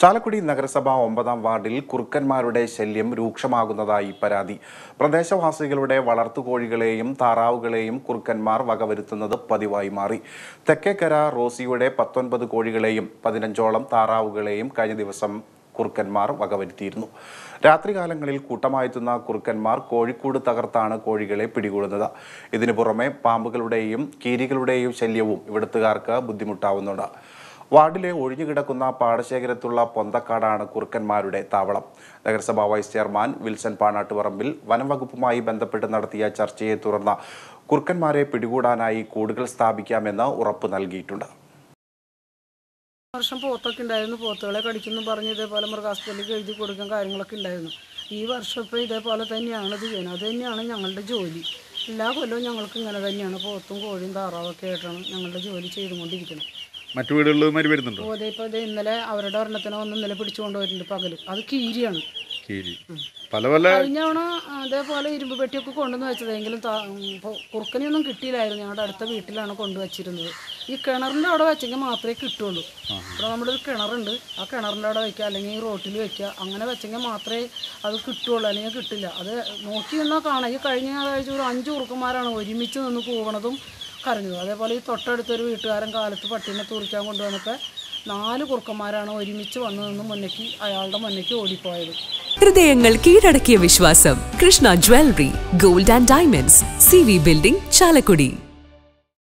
ചാലക്കുടി നഗരസഭ ഒമ്പതാം വാർഡിൽ കുറുക്കന്മാരുടെ ശല്യം രൂക്ഷമാകുന്നതായി പരാതി പ്രദേശവാസികളുടെ വളർത്തുകോഴികളെയും താറാവുകളെയും കുറുക്കന്മാർ വകവരുത്തുന്നത് പതിവായി മാറി തെക്കേക്കര റോസിയുടെ പത്തൊൻപത് കോഴികളെയും പതിനഞ്ചോളം താറാവുകളെയും കഴിഞ്ഞ ദിവസം കുറുക്കന്മാർ വകവരുത്തിയിരുന്നു രാത്രികാലങ്ങളിൽ കൂട്ടമായെത്തുന്ന കുറുക്കന്മാർ കോഴിക്കൂട് തകർത്താണ് കോഴികളെ പിടികൂടുന്നത് ഇതിനു പുറമെ പാമ്പുകളുടെയും കീരികളുടെയും ശല്യവും ഇവിടുത്തുകാർക്ക് ബുദ്ധിമുട്ടാവുന്നുണ്ട് വാർഡിലെ ഒഴിഞ്ഞുകിടക്കുന്ന പാടശേഖരത്തുള്ള പൊന്തക്കാടാണ് കുറുക്കന്മാരുടെ താവളം നഗരസഭാ വൈസ് ചെയർമാൻ വിൽസൺ പാണാട്ടുപറമ്പിൽ വനംവകുപ്പുമായി ബന്ധപ്പെട്ട് നടത്തിയ ചർച്ചയെ തുടർന്ന് കുറുക്കന്മാരെ പിടികൂടാനായി കൂടുകൾ സ്ഥാപിക്കാമെന്ന് ഉറപ്പ് നൽകിയിട്ടുണ്ട് വർഷം പോത്തൊക്കെ ഉണ്ടായിരുന്നു പോത്തുകളെ കടിക്കുന്നു പറഞ്ഞ് ഇതേപോലെ മൃഗാസ്പത്രിക്ക് എഴുതി കൊടുക്കാൻ കാര്യങ്ങളൊക്കെ ഉണ്ടായിരുന്നു ഈ വർഷം ഇപ്പോൾ ഇതേപോലെ തന്നെയാണ് ഇത് ചെയ്യുന്നത് അത് തന്നെയാണ് ഞങ്ങളുടെ ജോലി എല്ലാ കൊല്ലവും ഞങ്ങൾക്ക് ഇങ്ങനെ തന്നെയാണ് പോത്തും കോഴിയും താറാവൊക്കെ ആയിട്ടാണ് ഞങ്ങളുടെ ജോലി ചെയ്തുകൊണ്ടിരിക്കുന്നത് മറ്റു വീടുകളിൽ മാതിരി വരുന്നുണ്ടോ പോലെ ഇപ്പോൾ ഇത് ഇന്നലെ അവരുടെ ഒരെണ്ണത്തിനെ ഒന്ന് ഇന്നലെ പിടിച്ചുകൊണ്ട് വരുന്നുണ്ട് പകൽ അത് കീരിയാണ് കീരി പല പല കഴിഞ്ഞ തവണ അതേപോലെ ഇരുമ്പ് പെട്ടിയൊക്കെ കൊണ്ടുവന്ന് വെച്ചതെങ്കിലും താ- ഉം, ഇപ്പോൾ കുറുക്കനെയൊന്നും കിട്ടിയില്ലായിരുന്നു ഞങ്ങളുടെ അടുത്ത വീട്ടിലാണ് കൊണ്ടുവച്ചിരുന്നത് ഈ കിണറിൻ്റെ അവിടെ വെച്ചെങ്കിൽ മാത്രമേ കിട്ടുള്ളൂ ഇവിടെ നമ്മുടെ ഒരു കിണറുണ്ട് ആ കിണറിൻ്റെ അവിടെ വെക്കുക അല്ലെങ്കിൽ ഈ റോട്ടിൽ വെക്കുക അങ്ങനെ വെച്ചെങ്കിൽ മാത്രമേ അത് കിട്ടുള്ളൂ അല്ലെങ്കിൽ കിട്ടില്ല അത് നോക്കി നിന്നാൽ കാണാം ഈ കഴിഞ്ഞ ഞായറാഴ്ച ഒരു അഞ്ച് കുറുക്കന്മാരാണ് ഒരുമിച്ച് നിന്ന് കൂവണതും കരഞ്ഞത് അതേപോലെ ഈ തൊട്ടടുത്തൊരു വീട്ടുകാരൻ കാലത്ത് പട്ടീനെ തുറിക്കാൻ കൊണ്ടുവന്നപ്പോൾ നാല് കുറുക്കന്മാരാണ് ഒരുമിച്ച് വന്ന് നിന്ന് മുന്നേക്ക് അയാളുടെ മുന്നേക്ക് ഓടിപ്പോയത് ഹൃദയങ്ങൾ കീഴടക്കിയ വിശ്വാസം Krishna jewellery gold and diamonds C V building Chalakudy